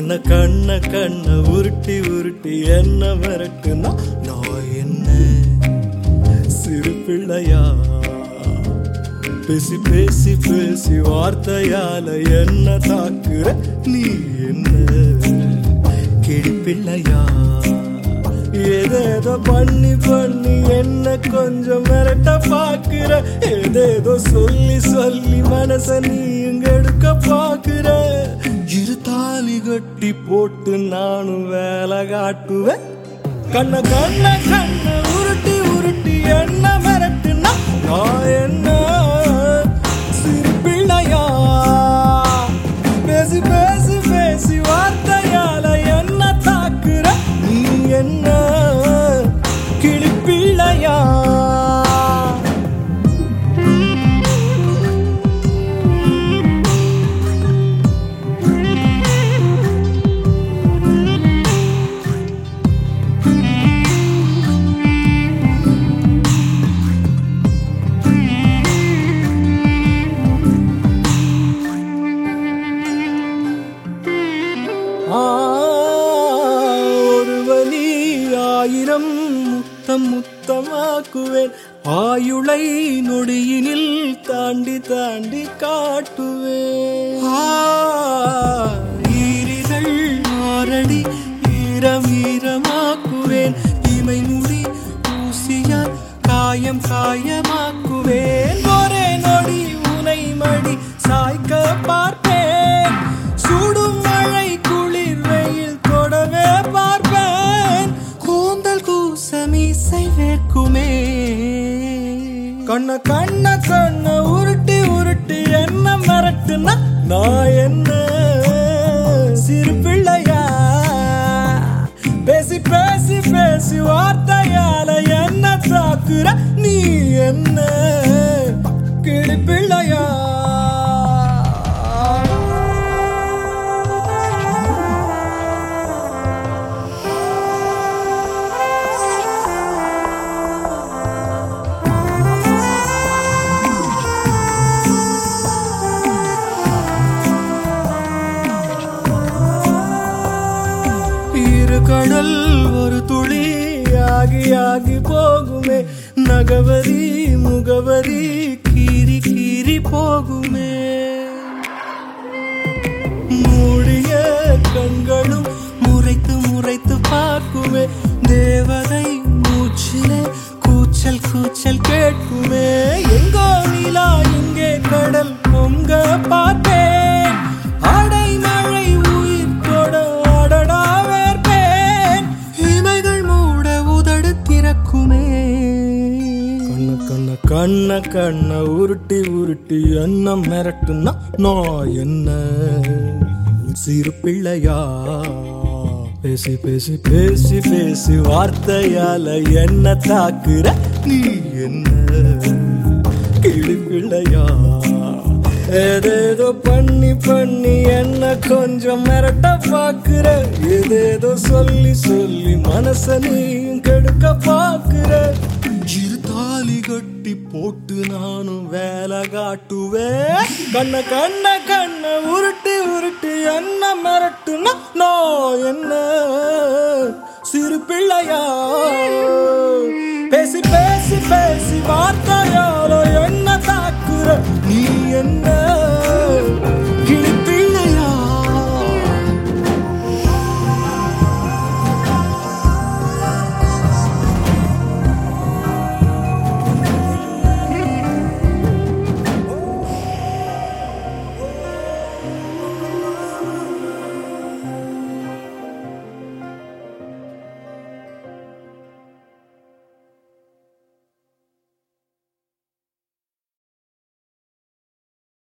கண்ண கண்ண கண்ண உருட்டி உருட்டி என்ன மிரட்டுனா நான் என்ன சிறு பிள்ளையா பேசி பேசி பேசி வார்த்தையால என்ன தாக்குற நீ என்ன கிளி பிள்ளையா ஏதேதோ பண்ணி பண்ணி என்ன கொஞ்சம் மிரட்ட பாக்குற ஏதேதோ சொல்லி சொல்லி மனச நீ இங்க எடுக்க பாக்குற இரு தாலி கட்டி போட்டு நானும் வேலை காட்டுவேன் கண்ண கண்ண கண்ண உருட்டி உருட்டி என்ன மிரட்டுனா நான் என்ன சிறு பிள்ளையா பேசி பேசி பேசி வார்த்தையால என்ன தாக்குற நீ என்ன கிளி பிள்ளையா ஆ, ஒரு வழி ஆயிரம் முத்தம் முத்தமாக்குவேன் ஆயுளை நொடியினில் தாண்டி தாண்டி காட்டுவேன் ஆ, ஈரிதழ் ஆரடி ஈரம் ஈரமாக்குவேன் இமை முடி ஊசியால் காயம் காயமாக்குவேன் ஒரே நொடி உனை மடி சாய்க்க பார்ப்பேன் சுடும் மழை குளிர் வெயில் தொடவே பார்ப்பேன் கூந்தல் கூசமீசை வேர்க்குமே கண்ண கண்ண கண்ண உருட்டி உருட்டி என்ன மிரட்டுனா நான் என்ன சிறு பிள்ளையா பேசி பேசி பேசி வார்த்தையால என்ன தாக்குற நீ என்ன கிளி பிள்ளையா இரு கடல் ஒரு துளி ஆகி ஆகி போகுமே நகவரி முகவரி கீறி கீறி போகுமே மூடிய கண்களும் முறைத்து முறைத்து பார்க்குமே தேவதை மூச்சிலே கூச்சல் கூச்சல் கேட்குமே எங்கோ நிலா எங்கே கடல் பொங்க பார்ப்பேன் அடை மழை உயிர் தொட அடடா வேர்ப்பேன் இமைகள் மூட உதடு திறக்குமே கண்ண கண்ண கண்ண கண்ண உருட்டி உருட்டி என்ன மிரட்டுனா நான் என்ன சிறு பிள்ளையா பேசி பேசி பேசி பேசி வார்த்தையால என்ன தாக்குற நீ என்ன கிளி பிள்ளையா ஏதேதோ பண்ணி பண்ணி என்ன கொஞ்சம் மிரட்ட பாக்குற ஏதேதோ சொல்லி சொல்லி மனச நீயும் கெடுக்க பாக்குற இரு தாலி கட்டி போட்டு நானும் வேலை காட்டுவேன் கண்ண கண்ண கண்ண உருட்டி உருட்டி என்ன மிரட்டுனா நான் என்ன சிறு பிள்ளையா பேசி பேசி பேசி வார்த்தையால என்ன தாக்குற நீ என்ன